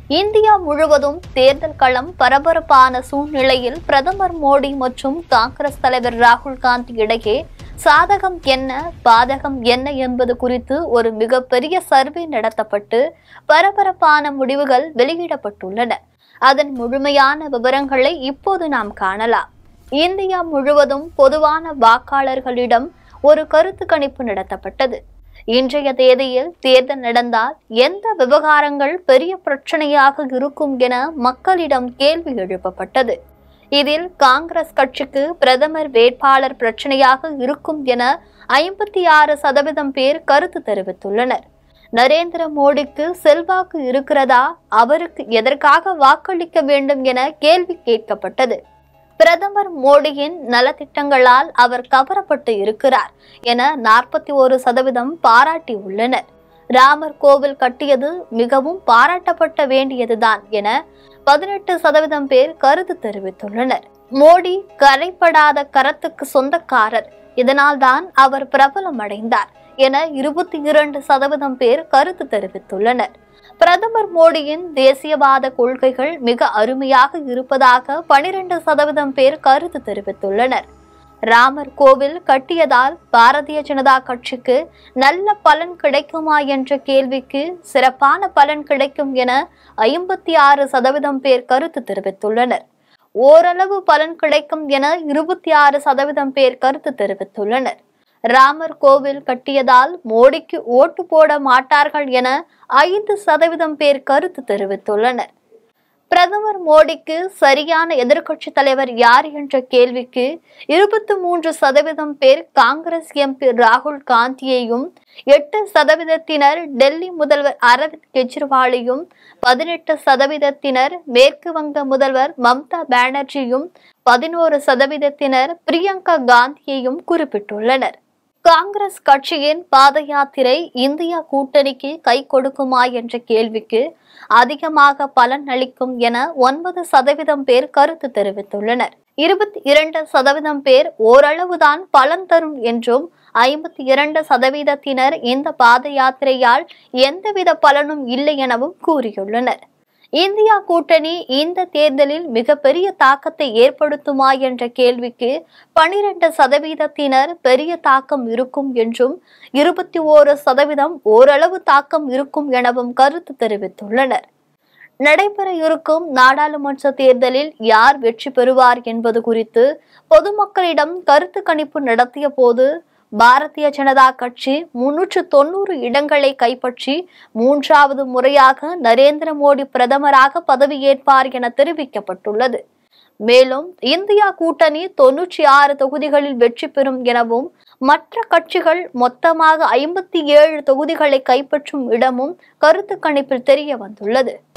India முழுவதும் தேர்தல் களம் பரபரப்பான சூழ்நிலையில் பிரதமர் மோடி மற்றும் காங்கிரஸ் தலைவர் ராகுல் காந்தி இடையே சாதகம் என்ன பாதகம் என்ன என்பது குறித்து ஒரு மிகப்பெரிய சர்வே நடத்தப்பட்டு பரபரப்பான முடிவுகள் வெளியிடப்பட்டுள்ளன அதன் முழுமையான விவரங்களை இப்போது நாம் காணலாம் இந்தியா முழுவதும் பொதுவான வாக்காளர்களிடம் ஒரு கருத்து கணிப்பு நடத்தப்பட்டது இன்றைய தேதியில் தேர்தல் நடந்தால் எந்த விவகாரங்கள் பெரிய பிரச்சனையாக இருக்கும் என மக்களிடம் கேள்வி எழுப்பப்பட்டது இதில் காங்கிரஸ் கட்சிக்கு பிரதமர் வேட்பாளர் பிரச்சனையாக இருக்கும் என ஐம்பத்தி ஆறு சதவீதம் பேர் கருத்து தெரிவித்துள்ளனர் நரேந்திர மோடிக்கு செல்வாக்கு இருக்கிறதா அவருக்கு எதற்காக வாக்களிக்க வேண்டும் என கேள்வி கேட்கப்பட்டது பிரதமர் மோடியின் நலத்திட்டங்களால் அவர் கவரப்பட்டு இருக்கிறார் என நாற்பத்தி ஒரு சதவீதம் பாராட்டி உள்ளனர் ராமர் கோவில் கட்டியது மிகவும் பாராட்டப்பட்ட வேண்டியதுதான் என பதினெட்டு சதவீதம் பேர் கருத்து தெரிவித்துள்ளனர் மோடி கரைப்படாத கரத்துக்கு சொந்தக்காரர் இதனால்தான் அவர் பிரபலம் அடைந்தார் என இருபத்தி இரண்டு சதவீதம் பேர் கருத்து தெரிவித்துள்ளனர் பிரதமர் மோடியின் தேசியவாத கொள்கைகள் மிக அருமையாக இருப்பதாக பனிரெண்டு சதவீதம் பேர் கருத்து தெரிவித்துள்ளனர் ராமர் கோவில் கட்டியதால் பாரதிய ஜனதா கட்சிக்கு நல்ல பலன் கிடைக்குமா என்ற கேள்விக்கு சிறப்பான பலன் கிடைக்கும் என ஐம்பத்தி ஆறு சதவீதம் பேர் கருத்து தெரிவித்துள்ளனர் ஓரளவு பலன் கிடைக்கும் என இருபத்தி ஆறு சதவீதம் பேர் கருத்து தெரிவித்துள்ளனர் ராமர் கோவில் கட்டியதால் மோடிக்கு ஓட்டு போட மாட்டார்கள் என ஐந்து சதவீதம் பேர் கருத்து தெரிவித்துள்ளனர் பிரதமர் மோடிக்கு சரியான எதிர்க்கட்சி தலைவர் யார் என்ற கேள்விக்கு இருபத்தி மூன்று சதவீதம் பேர் காங்கிரஸ் எம்பி ராகுல் காந்தியையும் எட்டு சதவீதத்தினர் டெல்லி முதல்வர் அரவிந்த் கெஜ்ரிவாலையும் பதினெட்டு சதவீதத்தினர் மேற்கு வங்க முதல்வர் மம்தா பானர்ஜியும் பதினோரு சதவீதத்தினர் பிரியங்கா காந்தியையும் குறிப்பிட்டுள்ளனர் காங்கிரஸ் கட்சியின் பாத யாத்திரை இந்தியா கூட்டணிக்கு கை கொடுக்குமா என்ற கேள்விக்கு அதிகமாக பலன் அளிக்கும் என ஒன்பது சதவீதம் பேர் கருத்து தெரிவித்துள்ளனர் இருபத்தி இரண்டு சதவீதம் பேர் ஓரளவுதான் பலன் தரும் என்றும் ஐம்பத்தி இரண்டு சதவீதத்தினர் இந்த பாத யாத்திரையால் எந்தவித பலனும் இல்லை எனவும் கூறியுள்ளனர் இந்தியா கூட்டணி இந்த தேர்தலில் மிகப்பெரிய தாக்கத்தை ஏற்படுத்துமா என்ற கேள்விக்கு பனிரெண்டு சதவீதத்தினர் பெரிய தாக்கம் இருக்கும் என்றும் இருபத்தி ஓரு சதவீதம் ஓரளவு தாக்கம் இருக்கும் எனவும் கருத்து தெரிவித்துள்ளனர் நடைபெற இருக்கும் நாடாளுமன்ற தேர்தலில் யார் வெற்றி பெறுவார் என்பது குறித்து பொதுமக்களிடம் கருத்து கணிப்பு நடத்திய போது பாரதிய ஜனதா கட்சி முன்னூற்று தொண்ணூறு இடங்களை கைப்பற்றி மூன்றாவது முறையாக நரேந்திர மோடி பிரதமராக பதவியேற்பார் என தெரிவிக்கப்பட்டுள்ளது மேலும் இந்தியா கூட்டணி தொன்னூற்றி ஆறு தொகுதிகளில் வெற்றி பெறும் எனவும் மற்ற கட்சிகள் மொத்தமாக ஐம்பத்தி ஏழு தொகுதிகளை கைப்பற்றும் இடமும் கருத்து கணிப்பில் தெரிய வந்துள்ளது